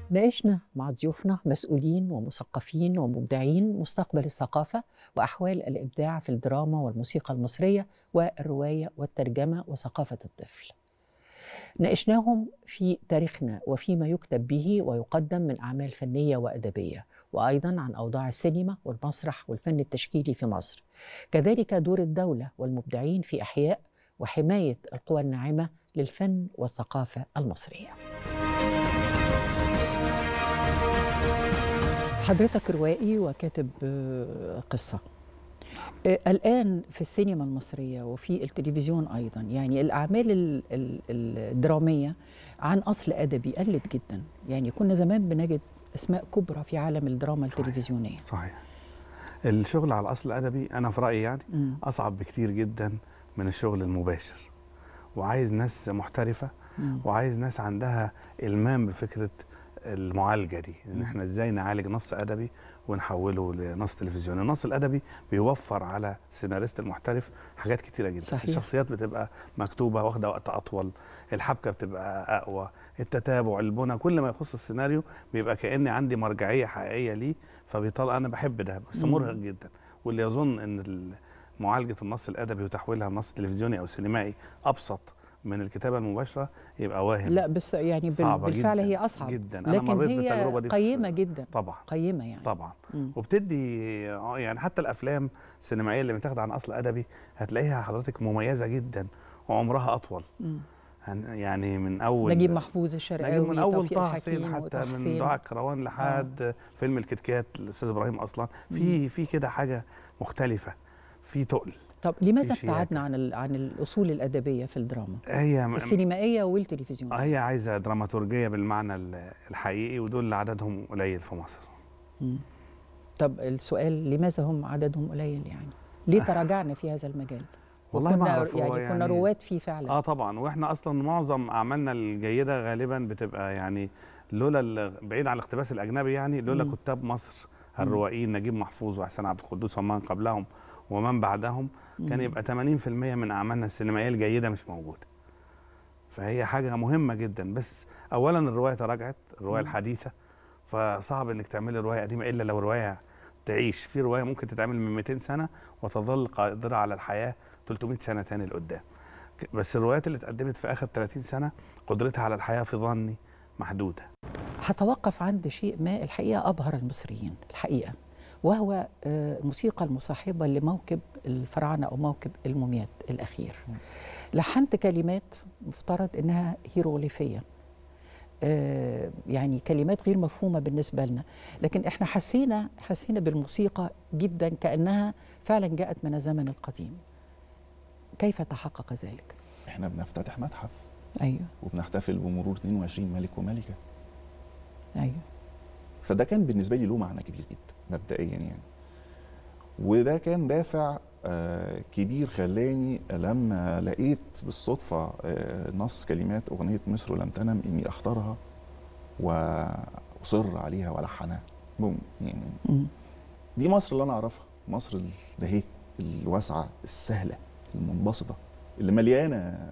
ناقشنا مع ضيوفنا مسؤولين ومثقفين ومبدعين مستقبل الثقافة وأحوال الإبداع في الدراما والموسيقى المصرية والرواية والترجمة وثقافة الطفل ناقشناهم في تاريخنا وفيما يكتب به ويقدم من أعمال فنية وأدبية وأيضا عن أوضاع السينما والمسرح والفن التشكيلي في مصر كذلك دور الدولة والمبدعين في إحياء وحماية القوى الناعمة للفن والثقافة المصرية حضرتك روائي وكاتب آه، قصة آه، الآن في السينما المصرية وفي التلفزيون أيضا يعني الأعمال ال- ال- الدرامية عن أصل أدبي قلت جدا يعني كنا زمان بنجد أسماء كبرى في عالم الدراما التلفزيونية صحيح الشغل على الاصل الادبي انا في رايي يعني مم. اصعب بكتير جدا من الشغل المباشر وعايز ناس محترفه مم. وعايز ناس عندها المام بفكره المعالجه دي ان مم. احنا ازاي نعالج نص ادبي ونحوله لنص تلفزيوني النص الادبي بيوفر على السيناريست المحترف حاجات كتيره جدا صحيح. الشخصيات بتبقى مكتوبه واخده وقت اطول الحبكه بتبقى اقوى التتابع البنى كل ما يخص السيناريو بيبقى كاني عندي مرجعيه حقيقيه ليه فبيطلع انا بحب ده بس مم. مرهق جدا واللي يظن ان ال- معالجه النص الادبي وتحويلها لنص تلفزيوني او سينمائي ابسط من الكتابه المباشره يبقى واهم لا بس يعني بال- صعبة بالفعل جداً هي أصعب جدا انا لكن مريت هي بالتجربه دي في- قيمة جدا طبعا قيمة يعني طبعا مم. وبتدي آه يعني حتى الافلام السينمائيه اللي متاخده عن اصل ادبي هتلاقيها حضرتك مميزه جدا وعمرها اطول مم. هن- يعني من اول نجيب محفوظ الشرقاوي نجيب من اول توفيق طه حسين الحكيم حتى وطه من حسين. دعاء كروان لحد فيلم الكتكات الاستاذ ابراهيم اصلا في في كده حاجه مختلفه في تقل طب لماذا في شياكة. ابتعدنا عن ال- عن الاصول الادبيه في الدراما هي م- السينمائيه والتلفزيونيه هي عايزه دراماتورجيه بالمعنى ال- الحقيقي ودول اللي عددهم قليل في مصر مم. طب السؤال لماذا هم عددهم قليل يعني ليه تراجعنا في هذا المجال والله ما وكنا اعرف هو يعني, كنا رواد فيه فعلا اه طبعا واحنا اصلا معظم اعمالنا الجيده غالبا بتبقى يعني لولا ال- بعيد عن الاقتباس الاجنبي يعني لولا مم. كتاب مصر الروائيين نجيب محفوظ وحسين عبد القدوس ومن قبلهم ومن بعدهم كان مم. يبقى 80% من اعمالنا السينمائيه الجيده مش موجوده فهي حاجه مهمه جدا بس اولا الروايه تراجعت الروايه مم. الحديثه فصعب انك تعملي روايه قديمه الا لو روايه تعيش في روايه ممكن تتعمل من 200 سنه وتظل قادره على الحياه 300 سنه تاني لقدام ك- بس الروايات اللي اتقدمت في اخر 30 سنه قدرتها على الحياه في ظني محدوده هتوقف عند شيء ما الحقيقه ابهر المصريين الحقيقه وهو آه، الموسيقى المصاحبه لموكب الفراعنه او موكب الموميات الاخير لحنت كلمات مفترض انها هيروغليفيه آه، يعني كلمات غير مفهومه بالنسبه لنا لكن احنا حسينا حسينا بالموسيقى جدا كانها فعلا جاءت من الزمن القديم كيف تحقق ذلك احنا بنفتتح متحف ايوه وبنحتفل بمرور 22 ملك وملكه ايوه فده كان بالنسبه لي له معنى كبير جدا مبدئيا يعني وده كان دافع آه، كبير خلاني لما لقيت بالصدفه آه، نص كلمات اغنيه مصر لم تنم اني اختارها واصر عليها والحنها بوم يعني مم. دي مصر اللي انا اعرفها مصر ال- ده هي الواسعه السهله المنبسطه اللي مليانه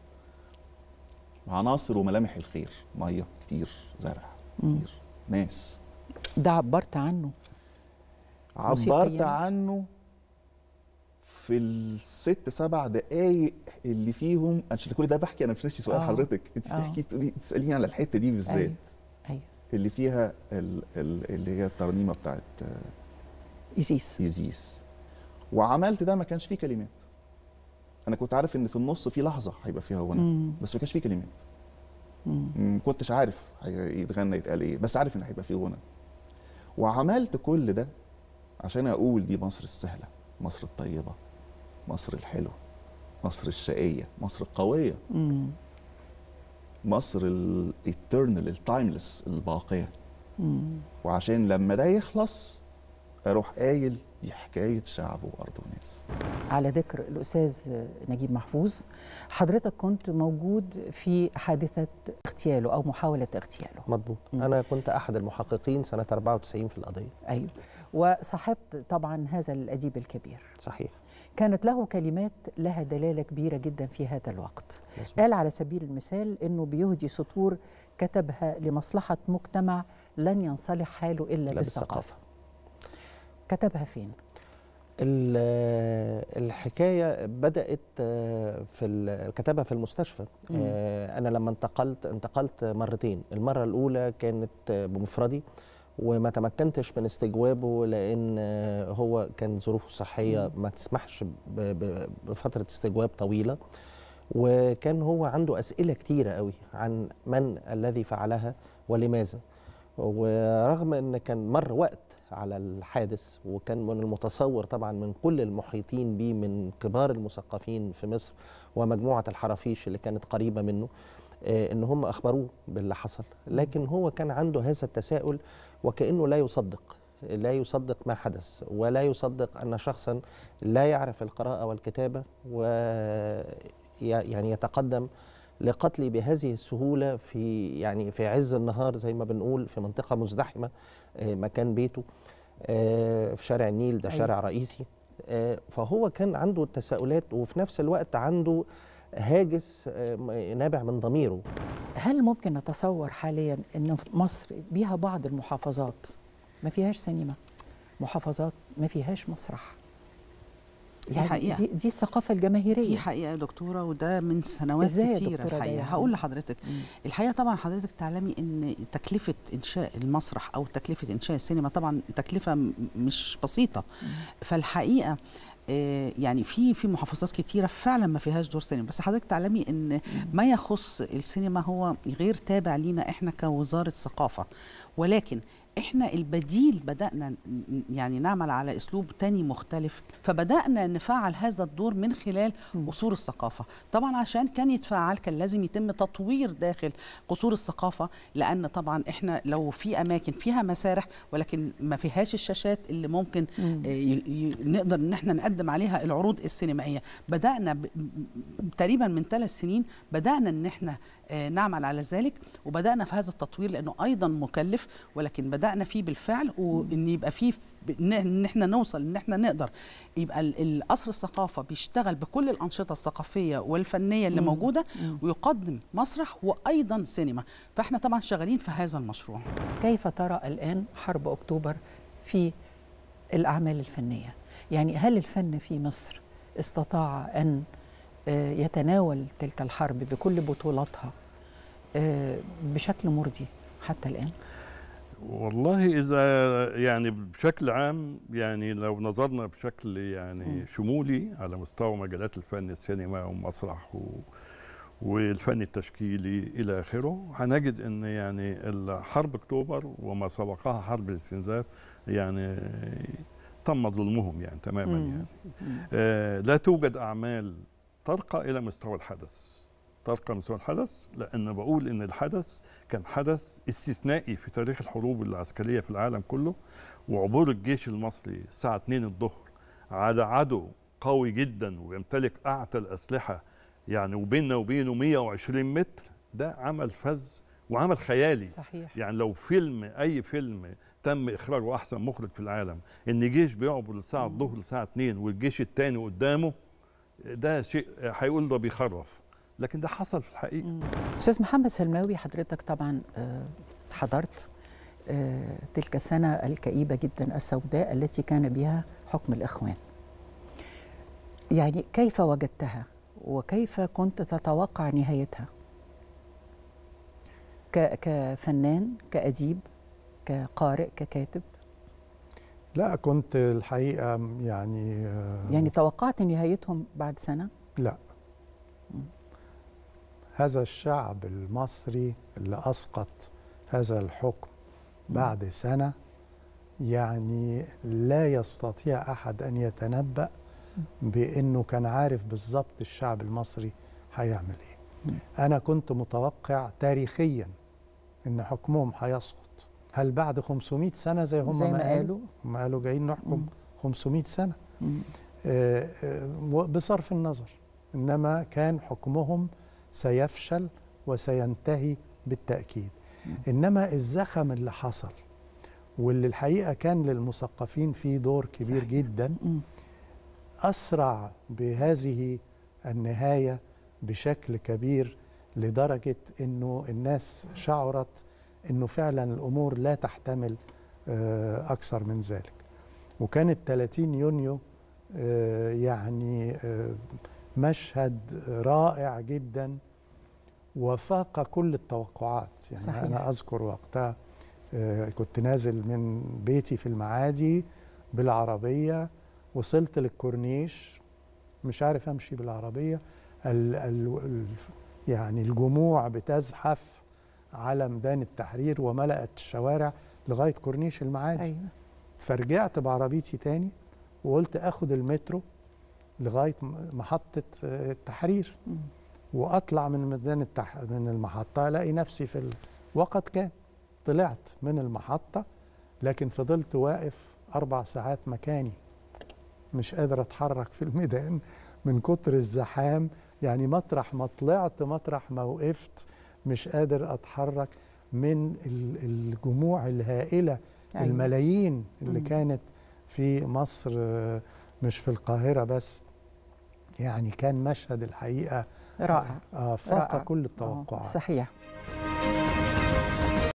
عناصر وملامح الخير ميه كتير زرع مم. كتير ناس ده عبرت عنه عبرت موسيقياً. عنه في الست سبع دقايق اللي فيهم عشان كل ده بحكي انا مش ناسي سؤال آه. حضرتك انت آه. بتحكي تقولي تساليني على الحته دي بالذات ايوه ايوه اللي فيها ال ال اللي هي الترنيمه بتاعت آه، ايزيس يزيس وعملت ده ما كانش فيه كلمات انا كنت عارف ان في النص في لحظه هيبقى فيها غنى مم. بس ما كانش فيه كلمات مم. ما كنتش عارف هي- يتغنى يتقال ايه بس عارف ان هيبقى فيه غنى وعملت كل ده عشان اقول دي مصر السهله مصر الطيبه مصر الحلوه مصر الشقيه مصر القويه مم. مصر الاترنال التايمليس الباقيه مم. وعشان لما ده يخلص اروح قايل دي حكايه شعب وارض وناس على ذكر الاستاذ نجيب محفوظ حضرتك كنت موجود في حادثه اغتياله او محاوله اغتياله مضبوط مم. انا كنت احد المحققين سنه 94 في القضيه ايوه وصاحبت طبعا هذا الاديب الكبير صحيح كانت له كلمات لها دلالة كبيرة جدا في هذا الوقت مظبوط. قال على سبيل المثال أنه بيهدي سطور كتبها لمصلحة مجتمع لن ينصلح حاله إلا لا بالثقافة كتبها فين؟ ال- الحكايه بدات آه، في ال- كتبها في المستشفى مم. آه، انا لما انتقلت انتقلت مرتين المره الاولى كانت آه، بمفردي وما تمكنتش من استجوابه لان آه، هو كان ظروفه الصحيه ما تسمحش ب- ب- بفتره استجواب طويله وكان هو عنده اسئله كتيره قوي عن من الذي فعلها ولماذا ورغم ان كان مر وقت على الحادث وكان من المتصور طبعا من كل المحيطين به من كبار المثقفين في مصر ومجموعه الحرافيش اللي كانت قريبه منه آه، ان هم اخبروه باللي حصل لكن هو كان عنده هذا التساؤل وكانه لا يصدق لا يصدق ما حدث ولا يصدق ان شخصا لا يعرف القراءه والكتابه و يعني يتقدم لقتلي بهذه السهوله في يعني في عز النهار زي ما بنقول في منطقه مزدحمه آه، مكان بيته آه، في شارع النيل ده أيوة. شارع رئيسي آه، فهو كان عنده تساؤلات وفي نفس الوقت عنده هاجس آه، م- نابع من ضميره هل ممكن نتصور حاليا أن في مصر بيها بعض المحافظات ما فيهاش سينما محافظات ما فيهاش مسرح دي حقيقة. دي, دي الثقافة الجماهيرية دي حقيقه يا دكتوره وده من سنوات إزاي يا كتيره دكتورة ده الحقيقه يعني؟ هقول لحضرتك مم. الحقيقه طبعا حضرتك تعلمي ان تكلفه انشاء المسرح او تكلفه انشاء السينما طبعا تكلفه م- مش بسيطه فالحقيقه آه، يعني في في محافظات كتيره فعلا ما فيهاش دور سينما بس حضرتك تعلمي ان ما يخص السينما هو غير تابع لينا احنا كوزاره ثقافه ولكن احنا البديل بدانا ن- يعني نعمل على اسلوب تاني مختلف فبدانا نفعل هذا الدور من خلال مم. قصور الثقافه طبعا عشان كان يتفعل كان لازم يتم تطوير داخل قصور الثقافه لان طبعا احنا لو في اماكن فيها مسارح ولكن ما فيهاش الشاشات اللي ممكن مم. آه، ي- ي- نقدر ان احنا نقدم عليها العروض السينمائيه بدانا ب- ب- تقريبا من ثلاث سنين بدانا ان احنا آه، نعمل على ذلك وبدانا في هذا التطوير لانه ايضا مكلف ولكن بدانا فيه بالفعل وان يبقى فيه ب- ان إن احنا نوصل ان احنا نقدر يبقى ال- القصر الثقافه بيشتغل بكل الانشطه الثقافيه والفنيه اللي مم. موجوده مم. ويقدم مسرح وايضا سينما فاحنا طبعا شغالين في هذا المشروع كيف ترى الآن حرب أكتوبر في الأعمال الفنية يعني هل الفن في مصر استطاع أن آه، يتناول تلك الحرب بكل بطولاتها آه، بشكل مرضي حتى الآن والله اذا يعني بشكل عام يعني لو نظرنا بشكل يعني مم. شمولي على مستوى مجالات الفن السينما والمسرح و والفن التشكيلي الى اخره هنجد ان يعني الحرب اكتوبر وما سبقها حرب الاستنزاف يعني تم ظلمهم يعني تماما مم. يعني مم. آه، لا توجد اعمال ترقى الى مستوى الحدث ترقى مستوى الحدث لان بقول ان الحدث كان حدث استثنائي في تاريخ الحروب العسكريه في العالم كله وعبور الجيش المصري الساعه 2 الظهر على عدو قوي جدا ويمتلك اعتى الاسلحه يعني وبيننا وبينه 120 متر ده عمل فذ وعمل خيالي صحيح يعني لو فيلم اي فيلم تم اخراجه احسن مخرج في العالم ان جيش بيعبر الساعه الظهر الساعه 2 والجيش الثاني قدامه ده شيء هيقول ده بيخرف لكن ده حصل في الحقيقه مم. أستاذ محمد سلماوي حضرتك طبعا آه، حضرت آه، تلك السنة الكئيبة جدا السوداء التي كان بها حكم الإخوان يعني كيف وجدتها وكيف كنت تتوقع نهايتها ك- كفنان كأديب كقارئ ككاتب لا كنت الحقيقة يعني آه، يعني توقعت نهايتهم بعد سنة لا هذا الشعب المصري اللي أسقط هذا الحكم بعد سنة يعني لا يستطيع أحد أن يتنبأ بأنه كان عارف بالظبط الشعب المصري هيعمل إيه أنا كنت متوقع تاريخيا أن حكمهم هيسقط هل بعد 500 سنة زي هم زي ما قالوا قالوا هم قالوا جايين نحكم مم. 500 سنة مم. آه، آه، بصرف النظر انما كان حكمهم سيفشل وسينتهي بالتاكيد انما الزخم اللي حصل واللي الحقيقه كان للمثقفين فيه دور كبير صحيح. جدا مم. أسرع بهذه النهاية بشكل كبير لدرجة أنه الناس شعرت أنه فعلا الأمور لا تحتمل آه، أكثر من ذلك وكانت 30 يونيو آه، يعني آه، مشهد رائع جدا وفاق كل التوقعات يعني صحيح. أنا أذكر وقتها آه، كنت نازل من بيتي في المعادي بالعربية وصلت للكورنيش مش عارف أمشي بالعربية ال ال ال يعني الجموع بتزحف على ميدان التحرير وملأت الشوارع لغاية كورنيش المعادي ايوه فرجعت بعربيتي تاني وقلت اخد المترو لغايه م- محطه آه، التحرير مم. واطلع من ميدان التح... من المحطه الاقي نفسي في ال... وقد كان طلعت من المحطه لكن فضلت واقف اربع ساعات مكاني مش قادر اتحرك في الميدان من كتر الزحام يعني مطرح ما طلعت مطرح ما وقفت مش قادر اتحرك من ال- الجموع الهائله أيوة. الملايين اللي مم. كانت في مصر آه، مش في القاهرة بس يعني كان مشهد الحقيقة رائع آه، فاق رائع. كل آه، التوقعات صحيح